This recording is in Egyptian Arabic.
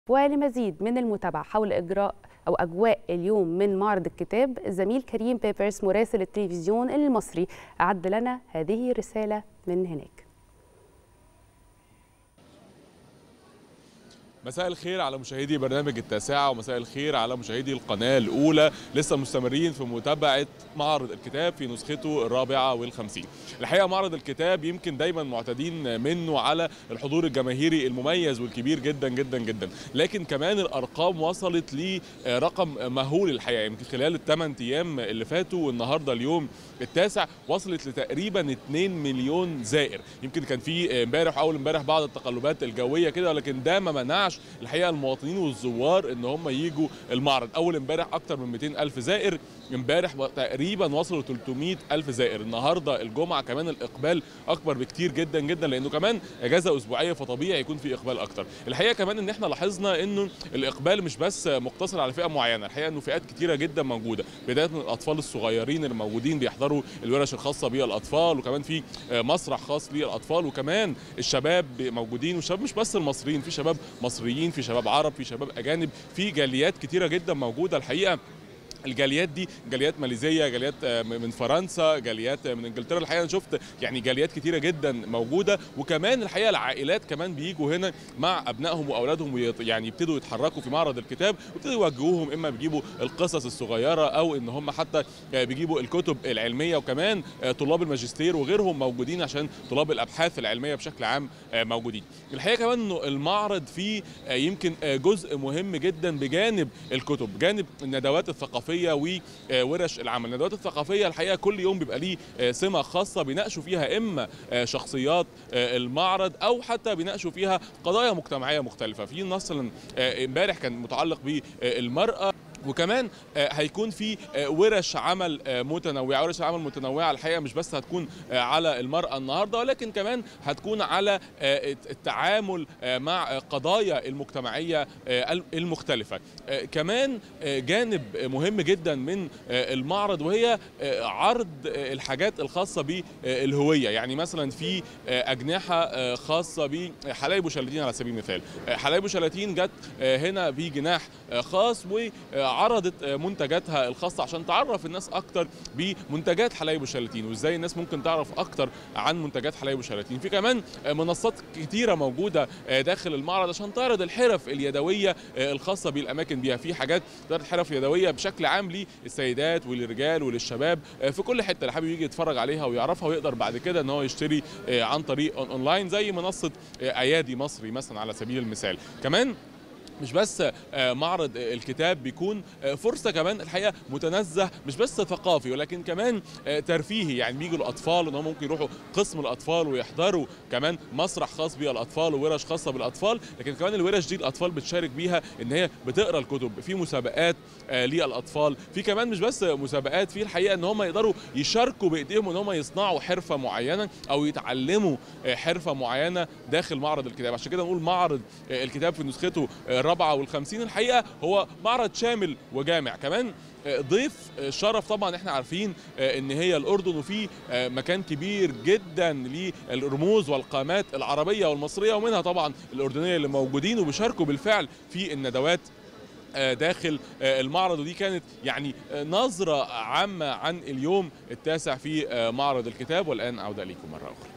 ولمزيد من المتابعة حول إجراء أو أجواء اليوم من معرض الكتاب الزميل كريم بيبرس مراسل التلفزيون المصري أعد لنا هذه الرسالة من هناك مساء الخير على مشاهدي برنامج التاسعة ومساء الخير على مشاهدي القناة الأولى لسه مستمرين في متابعة معرض الكتاب في نسخته الرابعة والخمسين الحقيقة معرض الكتاب يمكن دايما معتادين منه على الحضور الجماهيري المميز والكبير جدا جدا جدا لكن كمان الأرقام وصلت لرقم مهول الحقيقة يمكن خلال الثمان أيام اللي فاتوا والنهاردة اليوم التاسع وصلت لتقريبا 2 مليون زائر يمكن كان في امبارح اول امبارح بعض التقلبات الجويه كده ولكن ده ما منعش الحقيقه المواطنين والزوار ان هم يجوا المعرض اول امبارح اكتر من 200 الف زائر امبارح تقريبا وصلوا 300 الف زائر النهارده الجمعه كمان الاقبال اكبر بكتير جدا جدا لانه كمان اجازه اسبوعيه فطبيعي يكون في اقبال اكتر الحقيقه كمان ان احنا لاحظنا انه الاقبال مش بس مقتصر على فئه معينه الحقيقه انه فئات كتيره جدا موجوده بدايه من الاطفال الصغيرين اللي موجودين بيحضروا الورش الخاصه بالاطفال وكمان في مسرح خاص للاطفال وكمان الشباب موجودين والشباب مش بس المصريين في شباب مصريين في شباب عرب في شباب اجانب في جاليات كتيره جدا موجوده الحقيقه الجاليات دي جاليات ماليزيه جاليات من فرنسا جاليات من انجلترا الحقيقه انا شفت يعني جاليات كتيره جدا موجوده وكمان الحقيقه العائلات كمان بيجوا هنا مع ابنائهم واولادهم يعني يبتدوا يتحركوا في معرض الكتاب ويبتدوا يوجهوهم اما بيجيبوا القصص الصغيره او ان هم حتى بيجيبوا الكتب العلميه وكمان طلاب الماجستير وغيرهم موجودين عشان طلاب الابحاث العلميه بشكل عام موجودين الحقيقه كمان انه المعرض فيه يمكن جزء مهم جدا بجانب الكتب جانب الندوات الثقافيه الثقافيه وورش العمل الندوات الثقافيه الحقيقه كل يوم بيبقى ليه سمه خاصه بيناقشوا فيها اما شخصيات المعرض او حتى بيناقشوا فيها قضايا مجتمعيه مختلفه في مثلا امبارح كان متعلق بالمراه وكمان هيكون في ورش عمل متنوعه ورش عمل متنوعه الحقيقه مش بس هتكون على المراه النهارده ولكن كمان هتكون على التعامل مع قضايا المجتمعيه المختلفه كمان جانب مهم جدا من المعرض وهي عرض الحاجات الخاصه بالهويه يعني مثلا في اجنحه خاصه بحلايب وشلاتين على سبيل المثال حلايب وشلاتين جت هنا بجناح خاص و عرضت منتجاتها الخاصة عشان تعرف الناس أكتر بمنتجات حلايب وشلاتين وإزاي الناس ممكن تعرف أكتر عن منتجات حلايب وشلاتين في كمان منصات كتيرة موجودة داخل المعرض عشان تعرض الحرف اليدوية الخاصة بالأماكن بيها في حاجات تعرض حرف يدوية بشكل عام للسيدات وللرجال وللشباب في كل حتة اللي حابب يجي يتفرج عليها ويعرفها ويقدر بعد كده ان هو يشتري عن طريق اونلاين زي منصة ايادي مصري مثلا على سبيل المثال كمان مش بس معرض الكتاب بيكون فرصه كمان الحقيقه متنزه مش بس ثقافي ولكن كمان ترفيهي يعني بيجوا الاطفال ان هم ممكن يروحوا قسم الاطفال ويحضروا كمان مسرح خاص بالاطفال وورش خاصه بالاطفال لكن كمان الورش دي الاطفال بتشارك بيها ان هي بتقرا الكتب في مسابقات للاطفال في كمان مش بس مسابقات في الحقيقه ان هم يقدروا يشاركوا بايديهم ان هم يصنعوا حرفه معينه او يتعلموا حرفه معينه داخل معرض الكتاب عشان كده نقول معرض الكتاب في نسخته الرابعة والخمسين الحقيقة هو معرض شامل وجامع كمان ضيف شرف طبعا احنا عارفين ان هي الاردن وفي مكان كبير جدا للرموز والقامات العربيه والمصريه ومنها طبعا الاردنيه اللي موجودين وبيشاركوا بالفعل في الندوات داخل المعرض ودي كانت يعني نظره عامه عن اليوم التاسع في معرض الكتاب والان عوده اليكم مره اخرى